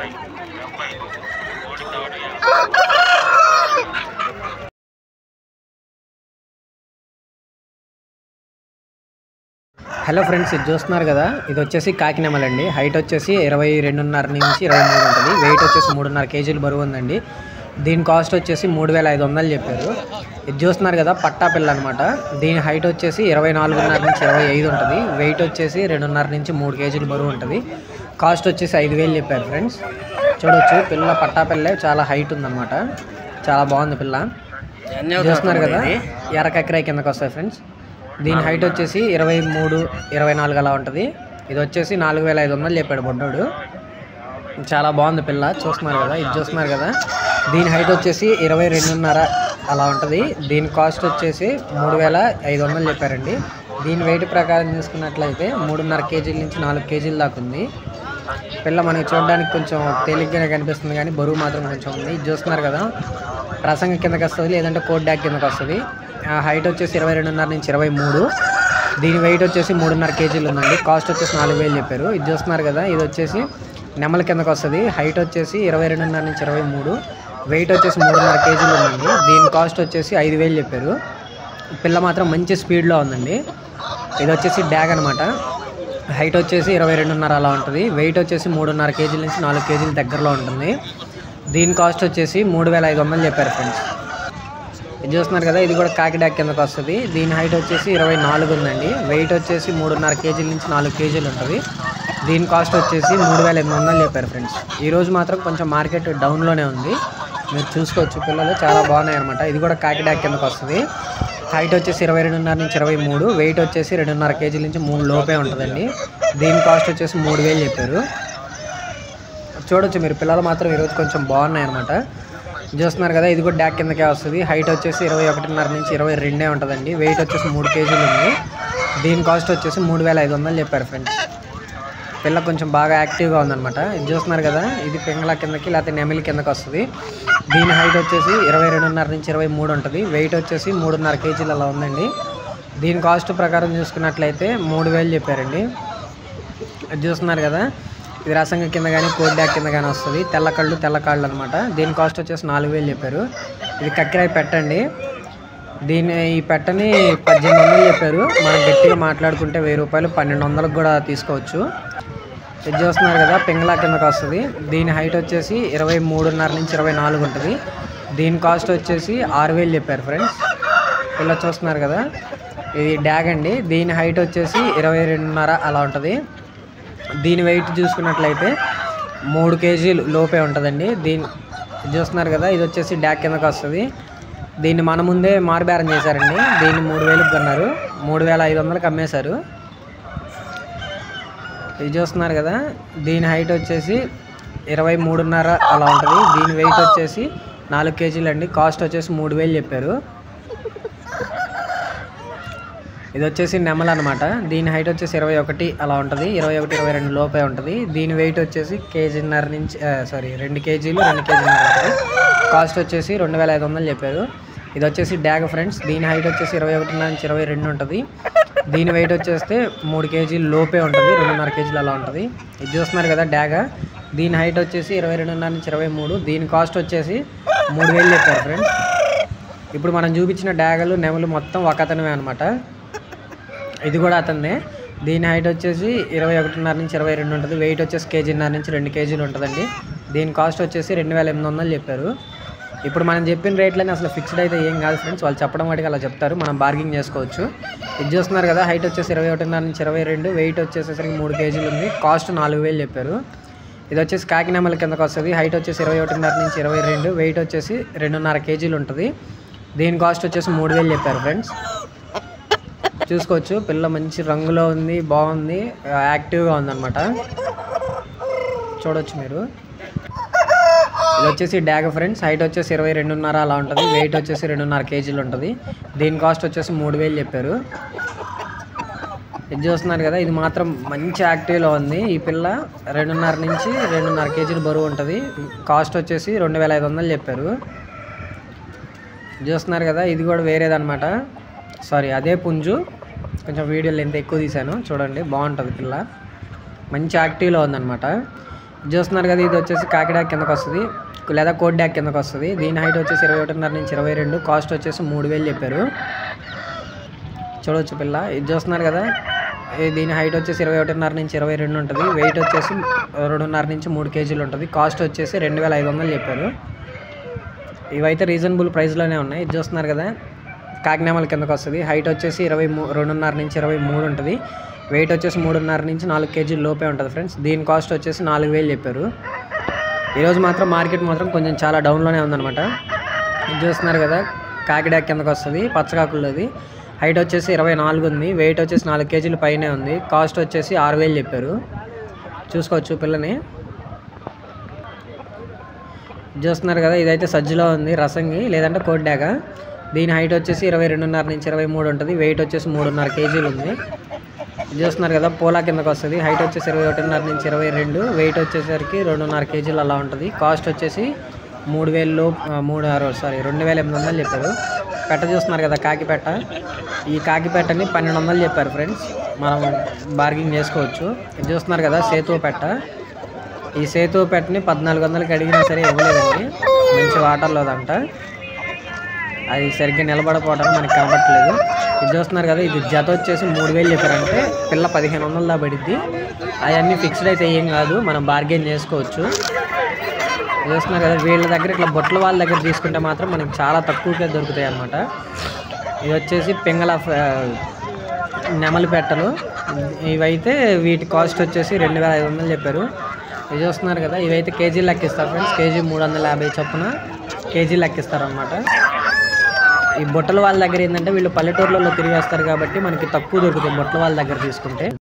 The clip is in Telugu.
హలో ఫ్రెండ్స్ ఇది చూస్తున్నారు కదా ఇది వచ్చేసి కాకినెమలండి హైట్ వచ్చేసి ఇరవై రెండున్నర నుంచి ఇరవై మూడు ఉంటుంది వెయిట్ వచ్చేసి మూడున్నర కేజీలు బరువు ఉందండి దీని కాస్ట్ వచ్చేసి మూడు వేల ఐదు వందలు చెప్పారు ఇది చూస్తున్నారు కదా పట్టా పిల్ల అనమాట దీని హైట్ వచ్చేసి ఇరవై నాలుగున్నర నుంచి ఇరవై ఐదు ఉంటుంది వెయిట్ వచ్చేసి రెండున్నర నుంచి మూడు కేజీలు బరువు ఉంటుంది కాస్ట్ వచ్చేసి ఐదు వేలు చెప్పారు ఫ్రెండ్స్ చూడొచ్చు పిల్ల పట్టా పిల్లే చాలా హైట్ ఉందన్నమాట చాలా బాగుంది పిల్ల చూస్తున్నారు కదా ఎర్రకక్రాయి కిందకి వస్తాయి ఫ్రెండ్స్ దీని హైట్ వచ్చేసి ఇరవై మూడు ఇరవై నాలుగు అలా ఉంటుంది ఇది వచ్చేసి నాలుగు వేల ఐదు వందలు చెప్పాడు బొడ్డోడు చాలా బాగుంది పిల్ల చూస్తున్నారు కదా ఇది చూస్తున్నారు కదా దీని హైట్ వచ్చేసి ఇరవై రెండున్నర అలా ఉంటుంది దీని కాస్ట్ వచ్చేసి మూడు వేల ఐదు వందలు చెప్పారండి దీని వెయిట్ ప్రకారం చూసుకున్నట్లయితే మూడున్నర కేజీల నుంచి నాలుగు కేజీల దాకా ఉంది పిల్ల మనకి చూడడానికి కొంచెం తేలిగ్గానే కనిపిస్తుంది కానీ బరువు మాత్రం కొంచెం ఉంది ఇది చూస్తున్నారు కదా ప్రసంగ కిందకి వస్తుంది లేదంటే కోట్ డ్యాక్ కిందకి వస్తుంది హైట్ వచ్చేసి ఇరవై రెండున్నర నుంచి ఇరవై మూడు దీని వెయిట్ వచ్చేసి మూడున్నర కేజీలు ఉందండి కాస్ట్ వచ్చేసి నాలుగు వేలు చెప్పారు ఇది చూస్తున్నారు కదా ఇది వచ్చేసి నెమల కిందకి వస్తుంది హైట్ వచ్చేసి ఇరవై రెండున్నర నుంచి ఇరవై మూడు వెయిట్ వచ్చేసి మూడున్నర కేజీలు ఉందండి దీని కాస్ట్ వచ్చేసి ఐదు వేలు చెప్పారు పిల్ల మాత్రం మంచి స్పీడ్లో ఉందండి ఇది వచ్చేసి డ్యాగ్ అనమాట హైట్ వచ్చేసి ఇరవై రెండున్నర అలా ఉంటుంది వెయిట్ వచ్చేసి మూడున్నర కేజీల నుంచి నాలుగు కేజీల దగ్గరలో ఉంటుంది దీని కాస్ట్ వచ్చేసి మూడు వేల ఐదు వందలు చెప్పారు ఫ్రెండ్స్ ఇది చూస్తున్నారు కదా ఇది కూడా కాకిడాక్ కిందకి వస్తుంది దీని హైట్ వచ్చేసి ఇరవై నాలుగు ఉందండి వెయిట్ వచ్చేసి మూడున్నర కేజీల నుంచి నాలుగు కేజీలు ఉంటుంది దీని కాస్ట్ వచ్చేసి మూడు వేల ఎనిమిది వందలు చెప్పారు ఫ్రెండ్స్ ఈ రోజు మాత్రం కొంచెం మార్కెట్ డౌన్లోనే ఉంది మీరు చూసుకోవచ్చు పిల్లలు చాలా బాగున్నాయి అనమాట ఇది కూడా కాకిడాక్ కిందకి వస్తుంది హైట్ వచ్చేసి ఇరవై రెండున్నర నుంచి ఇరవై మూడు వెయిట్ వచ్చేసి రెండున్నర కేజీల నుంచి మూడు లోపే ఉంటుందండి దీని కాస్ట్ వచ్చేసి మూడు వేలు చెప్పారు చూడొచ్చు మీరు పిల్లలు మాత్రం ఈరోజు కొంచెం బాగున్నాయి అనమాట చూస్తున్నారు కదా ఇది కూడా డ్యాక్ కిందకే వస్తుంది హైట్ వచ్చేసి ఇరవై ఒకటిన్నర నుంచి ఇరవై రెండే ఉంటుందండి వెయిట్ వచ్చేసి మూడు కేజీలు ఉంది దీని కాస్ట్ వచ్చేసి మూడు వేల ఐదు వందలు చెప్పారు ఫ్రెండ్స్ పిల్ల కొంచెం బాగా యాక్టివ్గా ఉందన్నమాట ఇది చూస్తున్నారు కదా ఇది పింగళ కిందకి లేకపోతే నెమిలి కిందకి వస్తుంది దీని హైట్ వచ్చేసి ఇరవై రెండున్నర నుంచి ఇరవై మూడు ఉంటుంది వెయిట్ వచ్చేసి మూడున్నర కేజీలు అలా ఉందండి దీని కాస్ట్ ప్రకారం చూసుకున్నట్లయితే మూడు వేలు చెప్పారండి ఇది చూస్తున్నారు కదా ఇది రసంగ కింద కానీ కోడ్ డ్యాక్ కింద కానీ వస్తుంది తెల్ల కళ్ళు తెల్ల కాళ్ళు అనమాట దీని కాస్ట్ వచ్చేసి నాలుగు వేలు చెప్పారు ఇది కక్కిరాయి పెట్టండి దీని ఈ పెట్టని పద్దెనిమిది వందలు చెప్పారు మనం గట్టిగా మాట్లాడుకుంటే వెయ్యి రూపాయలు పన్నెండు వందలకు కూడా తీసుకోవచ్చు ఇది చూస్తున్నారు కదా పింగళా కిందకి వస్తుంది దీని హైట్ వచ్చేసి ఇరవై మూడున్నర నుంచి ఇరవై నాలుగు ఉంటుంది దీని కాస్ట్ వచ్చేసి ఆరు వేలు చెప్పారు ఫ్రెండ్స్ ఇలా చూస్తున్నారు కదా ఇది డ్యాగ్ అండి దీని హైట్ వచ్చేసి ఇరవై రెండున్నర అలా ఉంటుంది దీని వెయిట్ చూసుకున్నట్లయితే మూడు కేజీలు లోపే ఉంటుందండి దీని ఇది చూస్తున్నారు కదా ఇది వచ్చేసి డ్యాక్ కిందకి వస్తుంది దీన్ని మన ముందే మారుబేరం చేశారండి దీన్ని మూడు వేలకు కొన్నారు మూడు వేల ఐదు వందలకు అమ్మేశారు ఇది చూస్తున్నారు కదా దీని హైట్ వచ్చేసి ఇరవై మూడున్నర అలా ఉంటుంది దీని వెయిట్ వచ్చేసి నాలుగు కేజీలు అండి కాస్ట్ వచ్చేసి మూడు వేలు చెప్పారు ఇది వచ్చేసి నెమల్ అనమాట దీని హైట్ వచ్చేసి ఇరవై ఒకటి అలా ఉంటుంది ఇరవై ఒకటి ఇరవై రెండు లోపే ఉంటుంది దీని వెయిట్ వచ్చేసి కేజీన్నర నుంచి సారీ రెండు కేజీలు రెండు కేజీన్నర ఉంటుంది కాస్ట్ వచ్చేసి రెండు వేల ఐదు వందలు చెప్పారు ఇది వచ్చేసి డ్యాగ్ ఫ్రెండ్స్ దీని హైట్ వచ్చేసి ఇరవై ఒకటిన్నర నుంచి ఇరవై రెండు ఉంటుంది దీని వెయిట్ వచ్చేస్తే మూడు కేజీలు లోపే ఉంటుంది రెండున్నర కేజీలు అలా ఉంటుంది ఇది చూస్తున్నారు కదా డ్యాగ్ దీని హైట్ వచ్చేసి ఇరవై రెండున్నర నుంచి ఇరవై మూడు దీని కాస్ట్ వచ్చేసి మూడు వేలు చెప్పారు ఫ్రెండ్స్ ఇప్పుడు మనం చూపించిన డ్యాగలు నెమలు మొత్తం ఒక అతనివే అనమాట ఇది కూడా అతనిదే దీని హైట్ వచ్చేసి ఇరవై ఒకటిన్నర నుంచి ఇరవై రెండు ఉంటుంది వెయిట్ వచ్చేసి కేజీన్నర నుంచి రెండు కేజీలు ఉంటుందండి దీని కాస్ట్ వచ్చేసి రెండు వేల ఎనిమిది వందలు చెప్పారు ఇప్పుడు మనం చెప్పిన రేట్లని అసలు ఫిక్స్డ్ అయితే ఏం కాదు ఫ్రెండ్స్ వాళ్ళు చెప్పడం వాటికి అలా చెప్తారు మనం బార్గింగ్ చేసుకోవచ్చు ఇది చూస్తున్నారు కదా హైట్ వచ్చేసి ఇరవై ఒకటిన్నర నుంచి ఇరవై రెండు వెయిట్ వచ్చేసరికి మూడు కేజీలు ఉంది కాస్ట్ నాలుగు వేలు చెప్పారు ఇది వచ్చేసి కాకినామల కిందకు వస్తుంది హైట్ వచ్చేసి ఇరవై ఒకటిన్నర నుంచి ఇరవై రెండు వెయిట్ వచ్చేసి రెండున్నర కేజీలు ఉంటుంది దీని కాస్ట్ వచ్చేసి మూడు వేలు చెప్పారు ఫ్రెండ్స్ చూసుకోవచ్చు పిల్ల మంచి రంగులో ఉంది బాగుంది యాక్టివ్గా ఉందన్నమాట చూడొచ్చు మీరు ఇది వచ్చేసి డ్యాగ్ ఫ్రెండ్స్ హైట్ వచ్చేసి ఇరవై రెండున్నర అలా ఉంటుంది వెయిట్ వచ్చేసి రెండున్నర కేజీలు ఉంటుంది దీని కాస్ట్ వచ్చేసి మూడు వేలు చెప్పారు ఇది చూస్తున్నారు కదా ఇది మాత్రం మంచి యాక్టివ్లో ఉంది ఈ పిల్ల రెండున్నర నుంచి రెండున్నర కేజీలు బరువు ఉంటుంది కాస్ట్ వచ్చేసి రెండు వేల ఐదు వందలు చెప్పారు చూస్తున్నారు కదా ఇది కూడా వేరేదన్నమాట సారీ అదే పుంజు కొంచెం వీడియోలు ఎంత ఎక్కువ తీశాను చూడండి బాగుంటుంది పిల్ల మంచి యాక్టివ్లో ఉందన్నమాట చూస్తున్నారు కదా ఇది వచ్చేసి కాకిడాక్ కిందకు వస్తుంది లేదా కోడ్ డ్యాక్ కిందకు వస్తుంది దీని హైట్ వచ్చేసి ఇరవై ఒకటిన్నర నుంచి ఇరవై రెండు కాస్ట్ వచ్చేసి మూడు వేలు చెప్పారు చూడవచ్చు పిల్ల ఇది చూస్తున్నారు కదా ఈ దీని హైట్ వచ్చేసి ఇరవై ఒకటిన్నర నుంచి ఇరవై రెండు ఉంటుంది వెయిట్ వచ్చేసి రెండున్నర నుంచి మూడు కేజీలు ఉంటుంది కాస్ట్ వచ్చేసి రెండు వేల ఐదు వందలు చెప్పారు ఇవైతే రీజనబుల్ ప్రైస్లోనే ఉన్నాయి ఇది చూస్తున్నారు కదా కాకినామల కిందకు వస్తుంది హైట్ వచ్చేసి ఇరవై మూ రెండున్నర నుంచి ఇరవై మూడు ఉంటుంది వెయిట్ వచ్చేసి మూడున్నర నుంచి నాలుగు కేజీల లోపే ఉంటుంది ఫ్రెండ్స్ దీని కాస్ట్ వచ్చేసి నాలుగు వేలు చెప్పారు ఈరోజు మాత్రం మార్కెట్ మాత్రం కొంచెం చాలా డౌన్లోనే ఉందన్నమాట ఇది చూస్తున్నారు కదా కాకిడా కిందకు వస్తుంది పచ్చకాకులది హైట్ వచ్చేసి ఇరవై నాలుగు ఉంది వెయిట్ వచ్చేసి నాలుగు కేజీల పైనే ఉంది కాస్ట్ వచ్చేసి ఆరు వేలు చెప్పారు చూసుకోవచ్చు పిల్లని చూస్తున్నారు కదా ఇదైతే సజ్జలో ఉంది రసంగి లేదంటే కోడ్డాక దీని హైట్ వచ్చేసి ఇరవై రెండున్నర నుంచి ఇరవై మూడు ఉంటుంది వెయిట్ వచ్చేసి మూడున్నర కేజీలు ఉంది చూస్తున్నారు కదా పోలా కిందకు వస్తుంది హైట్ వచ్చేసి ఇరవై ఒకటిన్నర నుంచి ఇరవై రెండు వెయిట్ వచ్చేసరికి రెండున్నర కేజీలు అలా ఉంటుంది కాస్ట్ వచ్చేసి మూడు వేలు మూడు ఆరు సారీ రెండు వేల ఎనిమిది వందలు చెప్పారు పెట్ట చూస్తున్నారు కదా కాకి పెట్ట ఈ కాకి పెట్టని పన్నెండు వందలు చెప్పారు ఫ్రెండ్స్ మనం బార్గింగ్ చేసుకోవచ్చు ఇది చూస్తున్నారు కదా సేతు పెట్ట ఈ సేతు పెట్టని పద్నాలుగు వందలకి అడిగినా సరే ఇవ్వలేదండి మంచి వాటర్లోదంట అది సరిగ్గా నిలబడకపోవడం మనకి కనబట్టలేదు ఇది చూస్తున్నారు కదా ఇది జత వచ్చేసి మూడు వేలు చెప్పారంటే పిల్ల పదిహేను వందలు దా పడిద్ది అవన్నీ ఫిక్స్డ్ అయితే ఏం కాదు మనం బార్గెన్ చేసుకోవచ్చు ఇది చూస్తున్నారు కదా వీళ్ళ దగ్గర ఇట్లా బొట్ల వాళ్ళ దగ్గర తీసుకుంటే మాత్రం మనకి చాలా తక్కువగా దొరుకుతాయి అన్నమాట ఇది వచ్చేసి పింగళ ఫ- నెమలి పెట్టలు ఇవైతే వీటి కాస్ట్ వచ్చేసి రెండు వేల ఐదు వందలు చెప్పారు ఇది చూస్తున్నారు కదా ఇవైతే కేజీ లెక్కిస్తారు ఫ్రెండ్స్ కేజీ మూడు వందల యాభై చొప్పున కేజీ లెక్కిస్తారు అనమాట ఈ బుట్టల వాళ్ళ దగ్గర ఏంటంటే వీళ్ళు పల్లెటూర్లలో తిరిగి వస్తారు కాబట్టి మనకి తక్కువ దొరుకుతాయి బుట్టల వాళ్ళ దగ్గర తీసుకుంటే